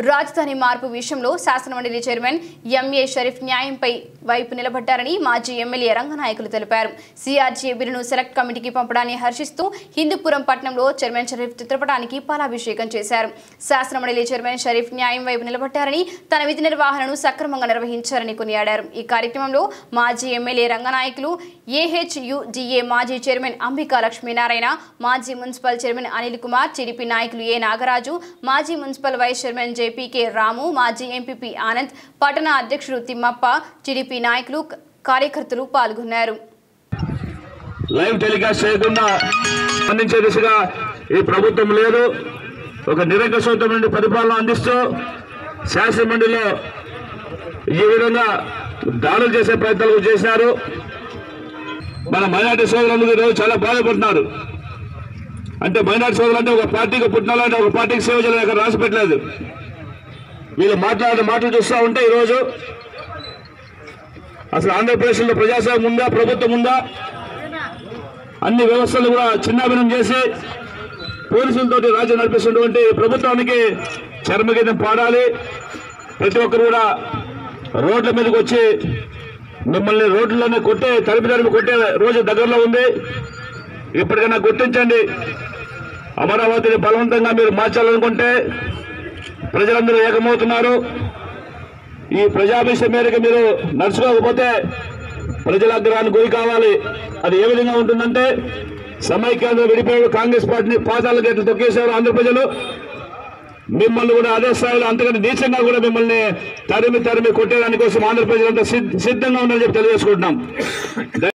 రాజధాని మార్పు విషయంలో శాసనమండలి చైర్మన్ ఎంఏ షరీఫ్ న్యాయంపై వైపు నిలబడ్డారని మాజీ ఎమ్మెల్యే రంగనాయకులు తెలిపారు సిఆర్జీ బిల్లును సెలెక్ట్ కమిటీకి పంపడాన్ని హర్షిస్తూ హిందూపురం పట్టణంలో చైర్మన్ షరీఫ్ చిత్రపటానికి పాలాభిషేకం చేశారు శాసనమండలి చైర్మన్ షరీఫ్ న్యాయం వైపు నిలబడ్డారని తన విధి నిర్వహణను సక్రమంగా నిర్వహించారని కొనియాడారు ఈ కార్యక్రమంలో మాజీ ఎమ్మెల్యే రంగనాయకులు ఏహెచ్యుజిఏ మాజీ చైర్మన్ అంబికా లక్ష్మీనారాయణ మాజీ municipal chairman Anil Kumar TDP నాయకులు ఏ నాగరాజు మాజీ municipal vice chairman JPK Ramu మాజీ ఎంపీపీ ఆనంద్ పట్టణ అధ్యక్షుడు తిమ్మప్ప టీడీపీ నాయకులు కార్యకర్తలు పాల్గొన్నారు లైవ్ టెలికాస్ట్ చేయకుండా అందించే దిశగా ఈ ప్రభుత్వం లేదు ఒక నిరంకుశమైన పరిపాలన అందిస్తూ శాసనమండలిలో ఈ విధంగా దాడులు చేసే ప్రయత్నాలు చేశారు మన మైనార్టీ సోదరులందరూ ఈరోజు చాలా బాధపడుతున్నారు అంటే మైనార్టీ సోదరులు అంటే ఒక పార్టీకి పుట్టినాలంటే ఒక పార్టీకి సేవ చేయాలని ఇక్కడ రాసి పెట్టలేదు వీళ్ళు మాట్లాడే మాటలు చూస్తూ ఉంటే ఈరోజు అసలు ఆంధ్రప్రదేశ్లో ప్రజాస్వామ్యం ఉందా ప్రభుత్వం ఉందా అన్ని వ్యవస్థలు కూడా చిన్నాభిన్నం చేసి పోలీసులతోటి రాజ్యం నడిపిస్తున్నటువంటి ప్రభుత్వానికి చర్మగీతం పాడాలి ప్రతి ఒక్కరు కూడా రోడ్ల మీదకి వచ్చి మిమ్మల్ని రోడ్లలోనే కొట్టే తరిమి తరిమి కొట్టే రోజు దగ్గరలో ఉంది ఇప్పటికైనా గుర్తించండి అమరావతిని బలవంతంగా మీరు మార్చాలనుకుంటే ప్రజలందరూ ఏకమవుతున్నారు ఈ ప్రజాభిష మేరకు మీరు నడుచుకోకపోతే ప్రజల అగ్రహానికి గురి కావాలి అది ఏ విధంగా ఉంటుందంటే సమైక్యాంధ్ర విడిపోయాడు కాంగ్రెస్ పార్టీని పాతాల గేట్లు తొక్కేశారు ఆంధ్ర ప్రజలు మిమ్మల్ని కూడా అదే స్థాయిలో అంతకంటే నీచంగా కూడా మిమ్మల్ని తరిమి తరిమి కొట్టేదాని కోసం ఆంధ్ర ప్రజలంతా సిద్ధ- సిద్ధంగా ఉన్నారని చెప్పి తెలియజేసుకుంటున్నాం